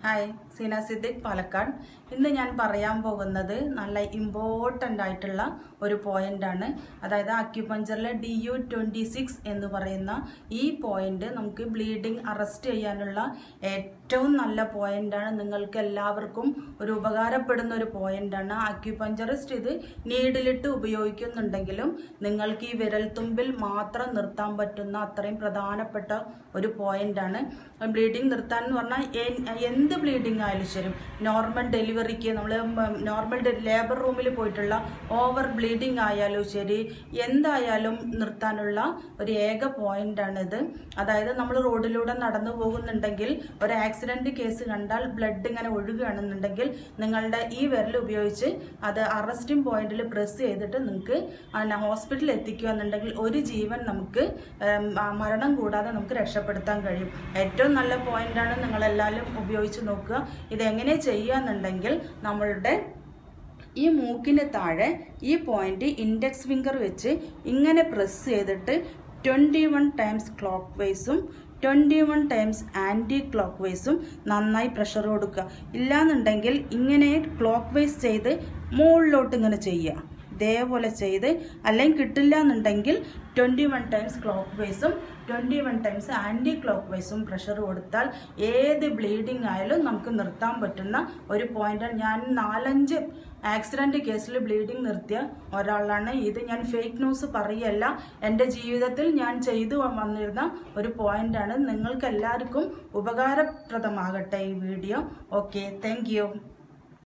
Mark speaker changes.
Speaker 1: hi Seena Siddique Palakkad ഇന്ന് ഞാൻ പറയാൻ പോകുന്നത് നല്ല ഇമ്പോർട്ടൻ്റ് ആയിട്ടുള്ള ഒരു പോയിന്റാണ് അതായത് അക്യുപഞ്ചറിലെ ഡി യു ട്വൻറ്റി സിക്സ് എന്ന് പറയുന്ന ഈ പോയിന്റ് നമുക്ക് ബ്ലീഡിങ് അറസ്റ്റ് ചെയ്യാനുള്ള ഏറ്റവും നല്ല പോയിന്റാണ് നിങ്ങൾക്ക് എല്ലാവർക്കും ഒരു ഉപകാരപ്പെടുന്ന ഒരു പോയിന്റാണ് അക്യുപഞ്ചറിസ്റ്റ് ഇത് നീഡിലിട്ട് ഉപയോഗിക്കുന്നുണ്ടെങ്കിലും നിങ്ങൾക്ക് ഈ വിരൽത്തുമ്പിൽ മാത്രം നിർത്താൻ പറ്റുന്ന അത്രയും പ്രധാനപ്പെട്ട ഒരു പോയിന്റാണ് ബ്ലീഡിങ് നിർത്താൻ എന്ന് പറഞ്ഞാൽ എൻ- എന്ത് ബ്ലീഡിങ് ആയാലും ശരി നോർമൽ ഡെലിവറിക്ക് നമ്മൾ നോർമൽ ലേബർ റൂമിൽ പോയിട്ടുള്ള ഓവർ ബ്ലീഡിങ് ആയാലും ശരി എന്തായാലും നിർത്താനുള്ള ഒരു ഏക പോയിന്റാണ് ഇത് അതായത് നമ്മൾ റോഡിലൂടെ നടന്നു പോകുന്നുണ്ടെങ്കിൽ ഒരു ആക്സിഡന്റ് കേസ് കണ്ടാൽ ബ്ലഡ് ഇങ്ങനെ ഒഴുകുകയാണെന്നുണ്ടെങ്കിൽ നിങ്ങളുടെ ഈ വിരൽ ഉപയോഗിച്ച് അത് അറസ്റ്റിംഗ് പോയിന്റിൽ പ്രസ് ചെയ്തിട്ട് നിങ്ങൾക്ക് ഹോസ്പിറ്റലിൽ എത്തിക്കുക എന്നുണ്ടെങ്കിൽ ഒരു ജീവൻ നമുക്ക് ഉം, ആ, മരണം കൂടാതെ നമുക്ക് രക്ഷപ്പെടുത്താൻ കഴിയും ഏറ്റവും നല്ല പോയിന്റാണ് നിങ്ങളെല്ലാവരും ഉപയോഗിച്ച് നോക്കുക ഇതെങ്ങനെ ചെയ്യുകയെന്നുണ്ടെങ്കിൽ നമ്മളുടെ ഈ മൂക്കിന് താഴെ ഈ പോയിന്റ് ഇൻഡെക്സ് ഫിംഗർ വെച്ച് ഇങ്ങനെ പ്രസ് ചെയ്തിട്ട് ട്വൻറ്റി വൺ ടൈംസ് ക്ലോക്ക് വൈസും twenty one times anti clock വൈസും നന്നായി പ്രഷർ കൊടുക്കുക ഇല്ലാന്നുണ്ടെങ്കിൽ ഇങ്ങനെ ക്ലോക്ക് വൈസ് ചെയ്ത് മുകളിലോട്ട് ഇങ്ങനെ ചെയ്യുക ഇതേപോലെ ചെയ്ത് അല്ലെങ്കിൽ കിട്ടില്ല എന്നുണ്ടെങ്കിൽ ട്വൻറ്റി വൺ ടൈംസ് ക്ലോക്ക് വൈസും twenty one times anti clock വൈസും പ്രഷർ കൊടുത്താൽ ഏത് ബ്ലീഡിങ് ആയാലും നമുക്ക് നിർത്താൻ പറ്റുന്ന ഒരു പോയിന്റാണ് ഞാൻ നാലഞ്ച് ആക്സിഡൻറ്റ് കേസിൽ ബ്ലീഡിങ് നിർത്തിയ ഒരാളാണ് ഇത് ഞാൻ ഫേക്ക് ന്യൂസ് പറയല്ല എൻ്റെ ജീവിതത്തിൽ ഞാൻ ചെയ്തു വന്നിരുന്ന ഒരു പോയിന്റാണ് നിങ്ങൾക്ക് എല്ലാവർക്കും ഉപകാരപ്രദമാകട്ടെ ഈ വീഡിയോ ഓക്കെ താങ്ക്